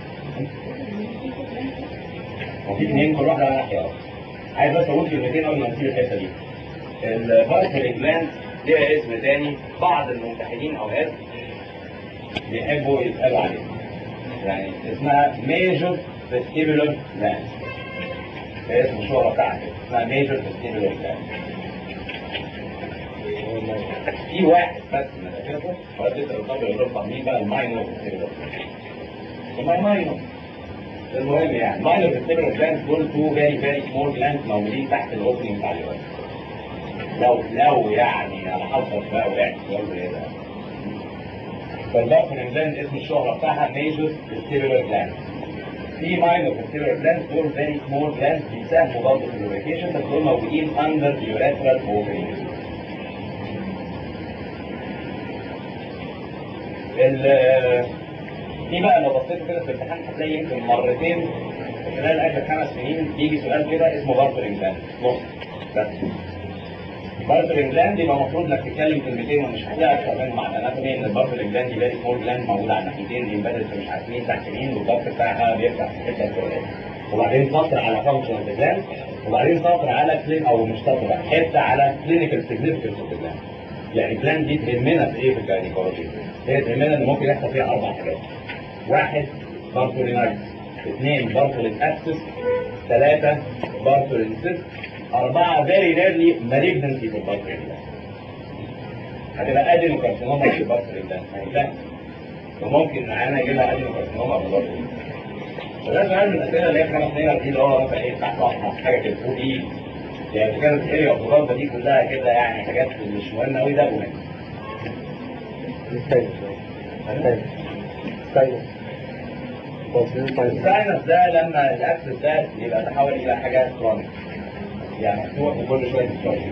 [SPEAKER 2] وفي اثنين كل واحده على ناحيه اهو عايز بس اقول كلمتين قبل ما نسيب الحته دي البارتر جلاند ليها اسم تاني بعض الممتحنين اوقات بيحبوا يتقالوا عليه يعني اسمها ميجور فيستيبولار جلاند ده اسم الشهرة بتاعها كده اسمها ميجور فيستيبولار جلاند في واحد بس من الاسئله وقت تسال الطالب يقول لهم طب مين بقى الماينور فيستيبولار جلاند ماينور المهم يعني ماينر فيستيبولار جلاند دول تو فيري فيري سمول جلاند موجودين تحت الاوبننج بتاع الوقت لو لو يعني على حظك بقى وقعت سؤال زي ده فالباقي جلاند اسم الشهرة بتاعها ميجور فيستيبولار جلاند في ماينر فيستيبولار جلاند دول فيري سمول جلاند بيساهموا برضه في اللوبريكيشن بس دول موجودين اندر يوريثرال اوبننج في بقى لو بصيتوا كده في الامتحان هتلاقي يمكن مرتين خلال اخر خمس سنين بيجي سؤال كده اسمه بارتر انجلاند نص بس بارتر انجلاند يبقى المفروض انك تتكلم كلمتين ومش هتلاقي اكتر من معنى اناتومي ان البارتر انجلاند دي فيري سمول جلاند موجود على الناحيتين امبيدد في مش عارف مين تحت مين والضغط بتاعها بيفتح في الحته الفلانيه وبعدين سطر على فانكشن اوف جلاند وبعدين سطر على كلين او مش سطر حته على كلينيكال سيجنفكنس اوف جلاند يعني الجلاند دي تهمنا في ايه في الجاينيكولوجي؟ هي تهمنا ان ممكن يحصل فيها اربع حاجات واحد بارتولينايتس اثنين بارتولين اكسس ثلاثة بارتولين سيست أربعة very rarely malignancy في البارتولين هتبقى ادينوكارسينوما في البصر ده هيبان وممكن معانا يجي لها ادينوكارسينوما في البصر فده سؤال من الاسئله اللي هي خمس نقر دي اللي هو مثلا ايه تحت واحده حاجه كده فوق ايه يعني كانت الاريا اوف دي كلها كده يعني حاجات مش مهمه قوي ده مهم الساينس ده لما الاكسس ده يبقى تحول الى حاجات كرونيك يعني مفتوح وكل شويه تتشرب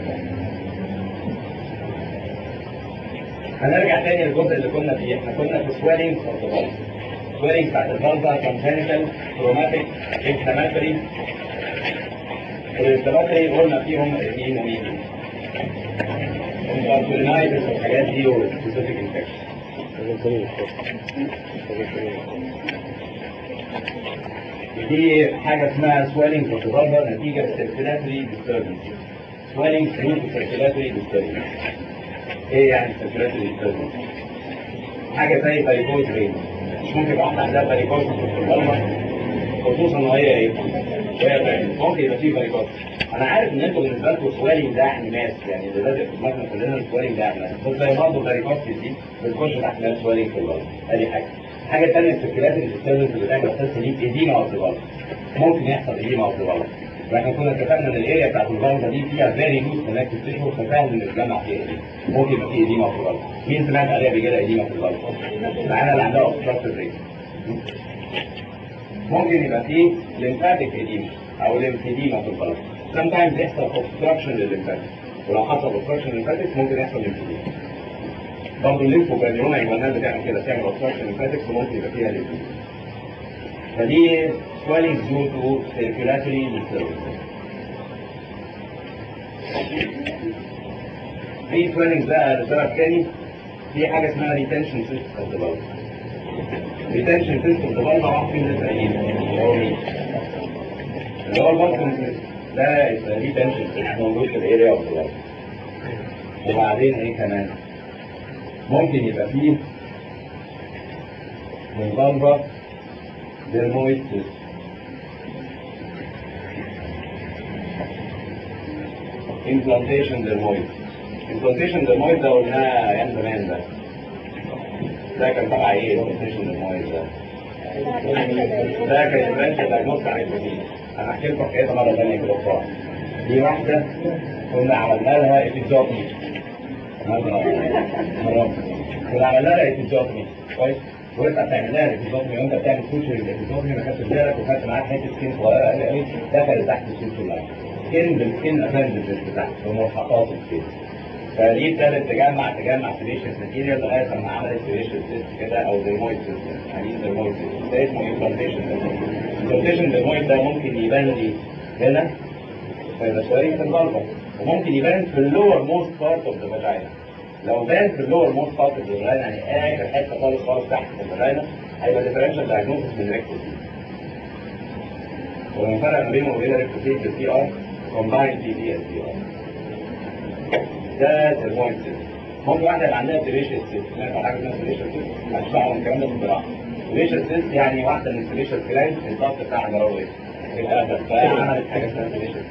[SPEAKER 2] هنرجع تاني للجزء اللي كنا فيه احنا كنا في سويلنج اوف سويلنج بتاعت الفالفا كونجنتال كروماتيك انفلاماتوري الانفلاماتوري قلنا فيهم مين ومين الانفلاماتورينايتس والحاجات دي والسبيسيفيك انفكشن دي حاجه اسمها سويلنج في الفالفا نتيجه سيركيلاتوري ديستربنس سويلنج ثرو سيركيلاتوري ديستربنس ايه يعني سيركيلاتوري ديستربنس حاجه زي فاريكوز رين مش ممكن يبقى واحده عندها فاريكوز في الفالفا خصوصا ان هي ايه؟ وهي تعمل ممكن يبقى فيه فاريكوز انا عارف ان انتوا بالنسبه لكم سوالينج ده احماس يعني اللي لازم في دماغنا كلنا السوالينج ده احماس بس زي برضه فاريكوز دي بتخش تحت نفس سوالينج في الفالفا ادي حاجه حاجه ثانيه السيركيلاتوري ديستربنس اللي بتعمل القصه دي ايديما او الفالفا ممكن يحصل ايديما او الفالفا واحنا كنا اتفقنا ان الاريا بتاعت الفالفا دي فيها فيري لوز كونكتيف تيشو فسهل ان يتجمع فيها ايديما ممكن يبقى فيه ايديما في الفالفا مين سمعت عليها بيجي لها ايديما في الفالفا؟ معانا اللي عندها اوبستراكتيف ريت ممكن يبقى فيه ليمفاتيك ايديما او ليمفيديما في الفالفا sometimes يحصل اوبستراكشن للليمفاتيك ولو حصل اوبستراكشن للليمفاتيك ممكن يحصل ليمفيديما برضه الليمفوجرانيوما يبقى بتعمل كده تعمل اوبستراكشن للليمفاتيك وممكن يبقى فيها ليمفيديما فدي swelling due to circulatory disturbance. في swelling بقى لسبب تاني في حاجة اسمها retention cyst of the bulb. retention cyst of the bulb واحد فيهم لسه قايلين اللي هو مين؟ اللي هو البطن cyst ده retention cyst موجود في الاريا of the bulb. وبعدين ايه كمان؟ ممكن يبقى فيه من ضربة dermoid cyst implantation dermoid implantation dermoid ده قلناه ايام زمان ده ده كان تبع ايه implantation dermoid ده ده كان يبان دايجنوست على الجديد انا احكي لكم حكايه مره ثانيه كده بسرعه دي واحده كنا عملنا لها اتجاطي كنا عملنا لها اتجاطي كويس وانت بتعمل لها الاتجاطي وانت بتعمل سوشيال الاتجاطي ما خدتش بالك وخدت معاك حته سكين صغيره قوي قوي دخلت تحت السوشيال لاين سكين بالسكين ابندجز بتاعت بملحقات السكين فدي ابتدت تجمع تجمع سبيشال ماتيريال لغايه لما عملت سبيشال سيست كده او درمويد سيست يعني درمويد سيست ده اسمه امبلانتيشن امبلانتيشن درمويد ده ممكن يبان لي هنا فيبقى سواري في البلبة وممكن يبان في اللور موست بارت اوف ذا فاجينا لو بان في اللور موست بارت اوف ذا فاجينا يعني اخر حته خالص خالص تحت في الفاجينا هيبقى ديفرنشال دايجنوستس من ريكتوسيت والفرق ما بينه وبين الريكتوسيت بالسي ار كومباين تي بي اس سي ار ده البوينت ممكن واحده يبقى عندها سبيشال سيست سمعت عن حاجه اسمها سبيشال سيست هتسمعوا من الكلام ده في الجراحه سبيشال سيست يعني واحده من السبيشال جلاند الضغط بتاعها جراوي في الأغلب فعملت حاجه اسمها سبيشال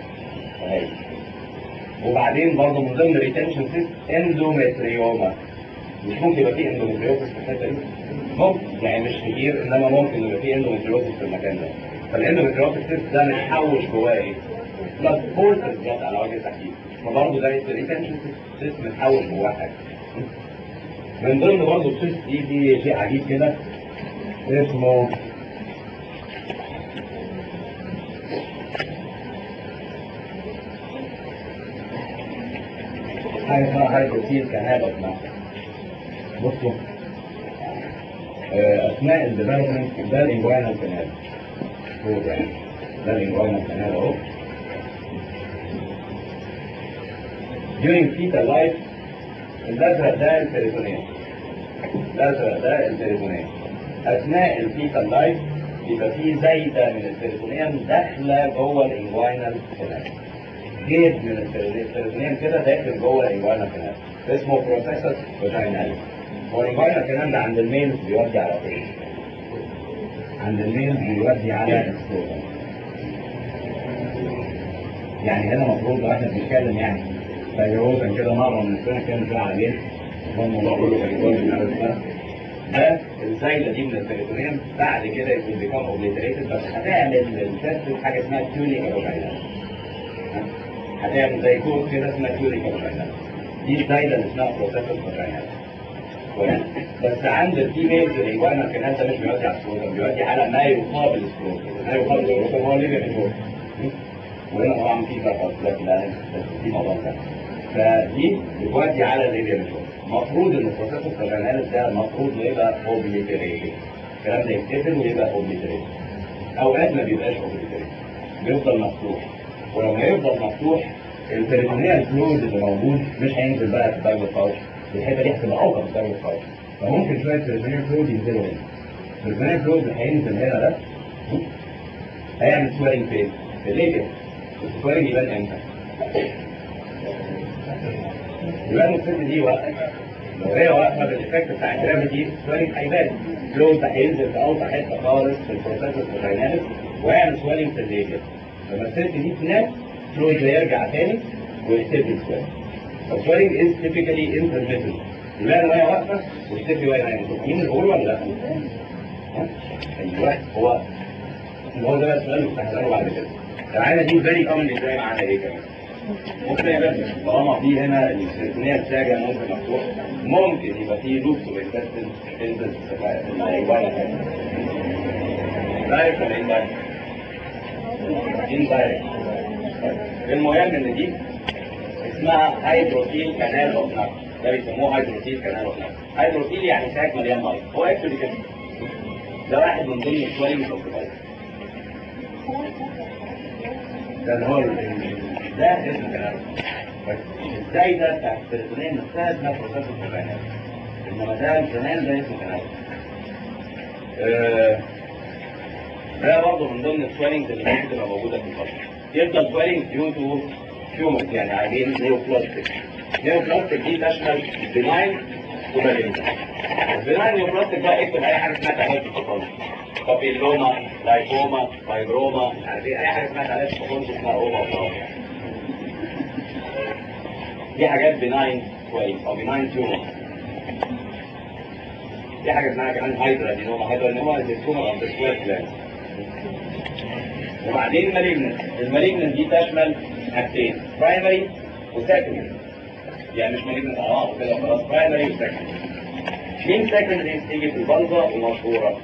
[SPEAKER 2] وبعدين برضه من ضمن ريتنشن سيست اندومتريوما مش ممكن يبقى فيه اندومتريوسس في الحته دي ممكن يعني مش كتير انما ممكن يبقى فيه اندومتريوسس في المكان ده فالاندومتريوسس سيست ده متحوش جواه ايه؟ بلاد بولتر بلاد على وجه التحديد فبرضه ده ريتنشن سيست متحوش جواه حاجه من ضمن برضه السيست دي في شيء عجيب كده اسمه حاجه اسمها هايبوتين كهابه اسمها بصوا آه، اثناء الديفلوبمنت ده الانجوينال كانال فوق يعني ده الانجوينال كانال اهو during fetal life الازرق ده البريتونيوم الازرق ده البريتونيوم اثناء الفيتال لايف بيبقى فيه زايده من البريتونيوم داخله جوه الانجوينال كانال جيد من البريتونيوم كده داخل جوه الانجوينال كانال اسمه بروسيسس فاجينال هو الانجوينال كانال ده عند الميل بيودي على فين؟ عند الميل بيودي على السكروتم يعني هنا المفروض لو احنا بنتكلم يعني فيروزا كده مره من السنه كان في عالمين هو الموضوع كله كان يقول من اول السنه ده الزايده دي من البريتونيوم بعد كده يكون بيكون اوبليتريتد بس هتعمل الفاسد حاجه اسمها تيونيكا فاجينال هتعمل زي كود كده اسمها تيونيكا فاجينال دي الزايده اللي اسمها بروسيسور فاجينال كويس بس عند الفيميلز الانجوانا الكلام ده مش بيودي على السكروتم بيودي على ما يقابل السكروتم ما يقابل السكروتم هو اللي بيحبه وهنا طبعا في بقى بس في موضوع ده فدي بتودي على الليبيا المفروض ان البروسيسور فاجيناليس ده المفروض يبقى اوبليتريتد الكلام ده يتقفل ويبقى اوبليتريتد اوقات ما بيبقاش اوبليتريتد بيفضل مفتوح ولما يفضل مفتوح البريتونيال فلويد اللي موجود مش هينزل بقى في الدرجه الفوق الحته دي هتبقى اوضح في الدرجه الفوق فممكن شويه بريتونيال فلويد ينزلوا هنا البريتونيال فلويد اللي هينزل هنا ده هيعمل سويرنج فين؟ في الليبيا السويرنج يبان امتى؟ يبان الست دي واقفه لو هي واقفه بالافكت بتاع الجرافيتي سويرنج هيبان فلويد ده هينزل في اوطى حته خالص في البروسيسور الدايناميك ويعمل سويرنج في الليبيا لما الست دي تنام فلويد هيرجع تاني ويختفي السويرنج السويرنج از تيبيكالي انترميتنت يبان وهي واقفه ويختفي وهي نايمه مين الغول ولا لا؟ ايوه هو هو ده بقى السؤال اللي هساله بعد كده العينه دي فيري كومن ازاي معانا ايه كمان؟ ممكن يبقى طالما في هنا السيركونيه الساجه ممكن مفتوح ممكن يبقى في لوبس وانتستن تنزل في الايوانا دايركت ولا اندايركت؟ اندايركت المهم ان دي اسمها هيدروتيل كانال اوف نار ده بيسموه هيدروتيل كانال اوف نار هيدروتيل يعني ساك مليان ميه هو اكشولي كده ده واحد من ضمن السوالينج اوف ده اللي هو ده اسمه كانال ازاي ده بتاع السيرتونين نفسها اسمها بروسيس الكانال انما ده الكانال ده اسمه كانال ده برضه من ضمن السوالينجز اللي ممكن تبقى موجوده في البشر يفضل سوالينج ديو تو هيومن يعني عايزين نيوبلاستيك نيوبلاستيك دي تشمل بناين ومالين البناين نيوبلاستيك ده اكتب اي حاجه اسمها تعليق الفصول بابيلوما لايكوما فايبروما مش عارف ايه اي حاجه اسمها تعليق الفصول اسمها اوما وخلاص دي حاجات بناين كويس او بناين تيومر دي حاجه اسمها كمان هايدرا دينوما هايدرا دينوما دي تيومر اوف ذا سويت جلاند وبعدين مالجنت المالجنت دي تشمل حاجتين برايمري وسكندري يعني مش مالجنت على بعض كده خلاص برايمري وسكندري مين سكندري تيجي في البلطة ومشهورة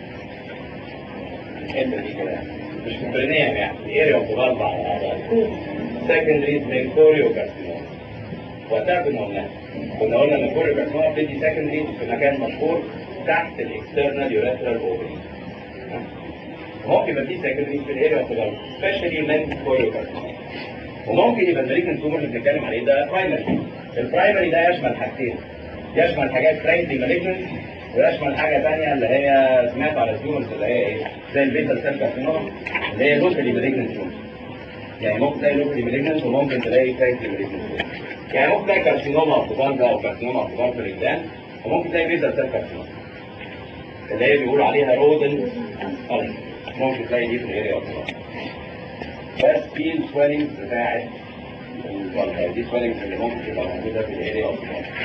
[SPEAKER 2] الحته دي كده مش في البرنامج يعني الاريا اوف البلطة على بعضها سكندري من كوريو كارسينوما وقتها كنا قلنا كنا قلنا ان كوريو كارسينوما بتدي سكندري في مكان مشهور تحت الاكسترنال يوريثرال اوفري ممكن يبقى في سكندري في الاريا اوف البلطة سبيشالي من كوريو كارسينوما وممكن يبقى المالجنت تومر اللي بنتكلم عليه ده برايمري البرايمري ده يشمل حاجتين يشمل حاجات فرانكلي مالجنت ويشمل حاجه ثانيه اللي هي سمعت على التيومرز اللي هي ايه زي البيتا سيل كارسينوما اللي هي لوكالي مالجنت تومر يعني ممكن تلاقي لوكالي مالجنت وممكن تلاقي فرانكلي مالجنت يعني ممكن تلاقي كارسينوما في بانجا او كارسينوما في بانجا الانسان وممكن تلاقي بيتا سيل كارسينوما اللي هي بيقولوا عليها رودن ممكن تلاقي دي في الاريا بس في السويلنج بتاعت البلطة دي سويلنج اللي ممكن تبقى موجودة في الاريا اوف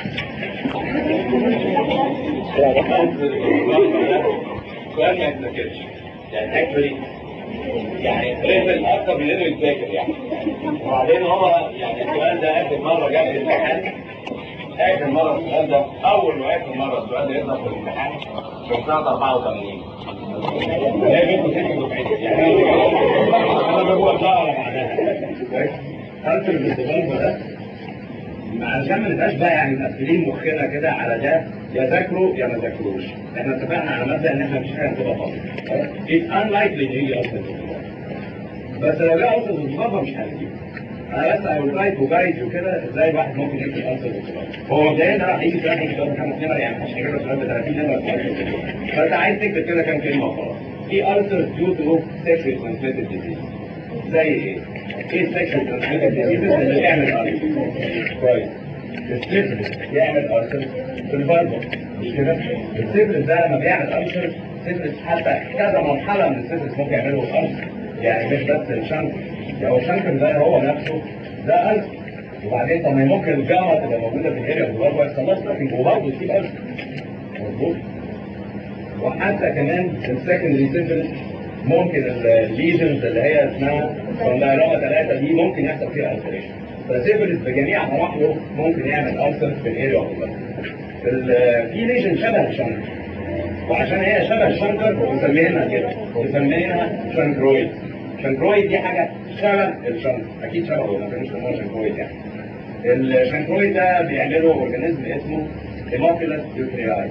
[SPEAKER 2] سؤال ما يتذكرش يعني اكشولي يعني ريفل اكتر من انه يتذاكر يعني وبعدين هو يعني السؤال ده اخر مره جاب في الامتحان اخر مره السؤال ده اول واخر مره السؤال ده يظهر في الامتحان في سنه 84 هي بنت ست دفعتي يعني انا بقول شهر بعدها كويس انتر بالديفلوبر ده علشان ما نبقاش بقى يعني مقفلين مخنا كده على ده يا ذاكروا يا ما ذاكروش احنا اتفقنا على مبدا ان احنا مش حاجه هتبقى فاضيه اتس unlikely ان يجي اصلا بس لو جه اصلا بالظبط مش هنجيب انا بس اي ويل تراي تو جايد وكده ازاي الواحد ممكن يكتب انسر هو مبدئيا ده راح يجي سؤال يجي سؤال خمس نمر يعني مش هيجيب سؤال ب 30 نمر فانت عايز تكتب كده كام كلمه وخلاص في انسر ديو تو سيكشوال ترانسميتد ديزيز زي ايه؟ ايه السيكشوال ترانسميتد ديزيز اللي بيعمل انسر كويس السيفلس يعمل ألسر في الفالفا مش كده؟ السيفلس ده لما بيعمل ألسر السيفلس حتى كذا مرحلة من السيفلس ممكن يعملوا ألسر يعني مش بس الشنك لو الشنك ده هو نفسه ده ألسر وبعدين طب ما ممكن الجامعه تبقى موجوده في الاريا برضه يحصل لها ستافنج وبرضه تجيب ألف مظبوط وحتى كمان السكندري سيفلس ممكن الليجنز اللي هي اسمها كوندايراما ثلاثه دي ممكن يحصل فيها التريشن فالسيفلس بجميع مراحله ممكن يعمل ألسر في الاريا اوف في ليجن شبه الشنكر وعشان هي شبه الشنكر بنسميها كده بنسميها شنكرويد شنكرويد دي حاجه شبه الشنكر اكيد شبهه ما كانوش يسموها شنكرويد يعني الشنكرويد ده بيعمله اورجانيزم اسمه هيموفيلس يوكرياي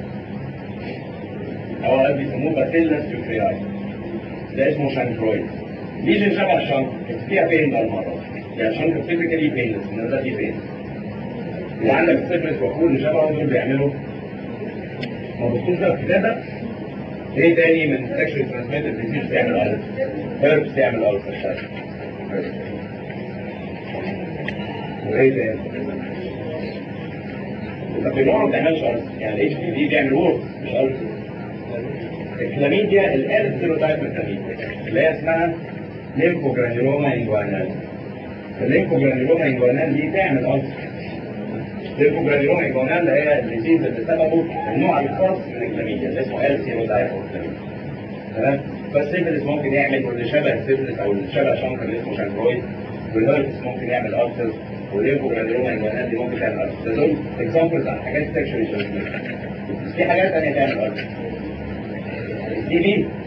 [SPEAKER 2] او بيسموه باسيلس يوكرياي ده اسمه شانكرويد ليجن شبه الشنك بس فيها بين بقى المره يعني الشنك تيبيكالي بينلس انما ده فيه بين وعندك السيفلس وكل اللي شبهه دول بيعملوا ما بصوش بقى في كده ايه تاني من سكشوال ترانسميتد ديزيز تعمل الف هيربس تعمل الف وايه تاني البابيلون ما بتعملش الف يعني الاتش بي في بيعمل وورد مش الف الكلاميديا الال سيروتايب من الكلاميديا اللي هي اسمها ليمفوجرانيوما انجوانال الليمفوجرانيوما انجوانال دي تعمل الف ليمفوجرانيوما انجوانال اللي هي الديزيز اللي سببه النوع الخاص من الكلاميديا اللي اسمه ال سيروتايب من الكلاميديا تمام فالسيفلس ممكن يعمل واللي شبه السيفلس او اللي شبه شنكر اللي اسمه شانكرويد والهيربس ممكن يعمل ألسر والليمفوجرانيوما انجوانال دي ممكن تعمل ألسر دول اكزامبلز عن حاجات سكشوالي بس في حاجات ثانيه تعمل ألسر الدي بي